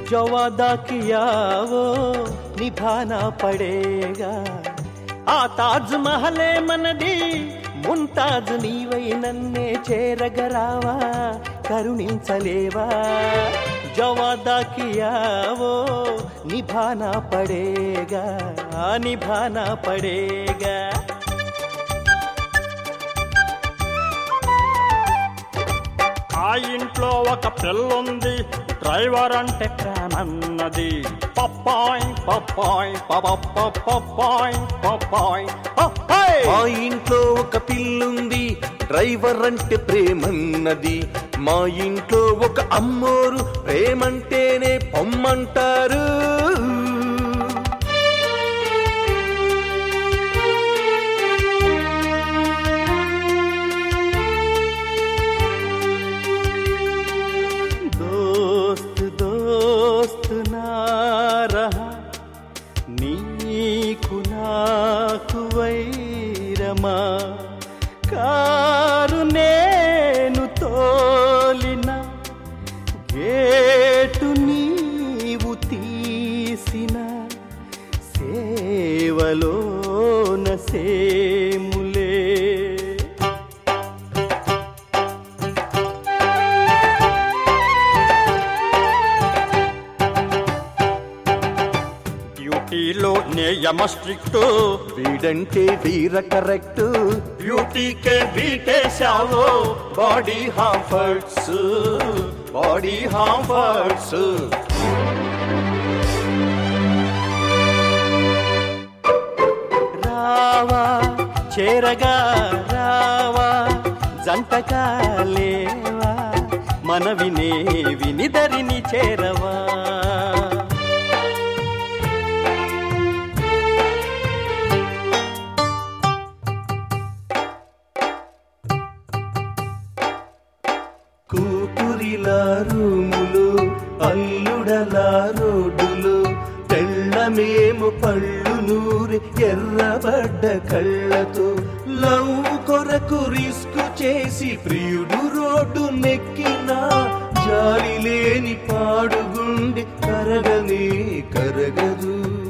जो वादा किया वो निभाना पड़ेगा ఆ తాజ్ మహలే మనది ముంతాజ్ నీవై నన్నే చేరగరావా కరుణించలేవా జవాదా కియావో నిభానా పడేగా నిభానా పడేగా ఆ ఇంట్లో ఒక పిల్లుంది డ్రైవర్ అంటే ప్రేమన్నది పప్పాయ్ పప్పాయ్ పపప్ప పప్పాయ్ పప్పాయ్ పప్పాయ్ మా ఇంట్లో ఒక పిల్లుంది డ్రైవర్ అంటే ప్రేమన్నది మా ఇంట్లో ఒక అమ్మోరు ప్రేమంటేనే పొమ్మంటారు दोस्त दोस्त ना रहा నీకు నాకు వైరమా కారు నేను తోలిన గేటు నీవు తీసిన సేవలోన సేములే డ్యూటీలో నేయమ స్ట్రిక్ట్ వీడంటే వీర కరెక్ట్ బ్యూటీకే బీటేశావో బాడీ హాంఫర్ట్స్ బాడీ హాంఫర్ట్స్ రావా చేరగా రావా జంటగా లేవా మన వినే వినిదరిని చేరవా కూతురిలా రూములు అల్లుడలా రోడ్డులు తెల్లమేము పళ్ళు నూరి ఎర్రబడ్డ కళ్ళతో లవ్ కొరకు రిస్క్ చేసి ప్రియుడు రోడ్డు నెక్కినా జాలి లేని పాడుగుండి కరగనే కరగదు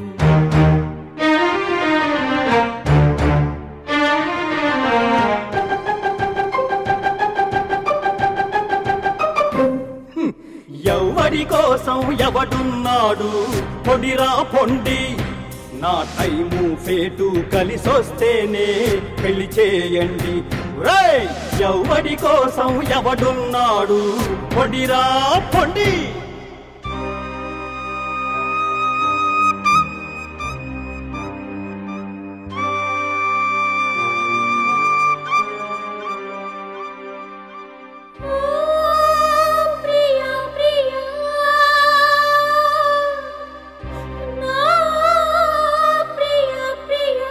ఎవడి కోసం ఎవడున్నాడు పొడిరా పొండి నా టైము ఫేటు కలిసొస్తేనే పెళ్లి చేయండి రేయ్! ఎవడి కోసం ఎవడున్నాడు పొడిరా పొండి ఓ ప్రియా ప్రియా నా ప్రియా ప్రియా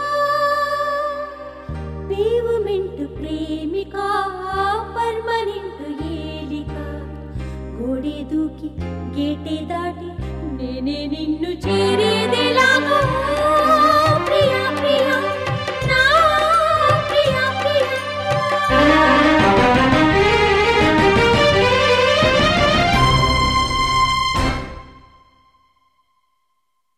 పేవమెంట్ ప్రేమిక పర్మనెంట్ ఏలిక గోడే దూకి గేటే దాటి నేనే నిన్ను చేరేదెలాగో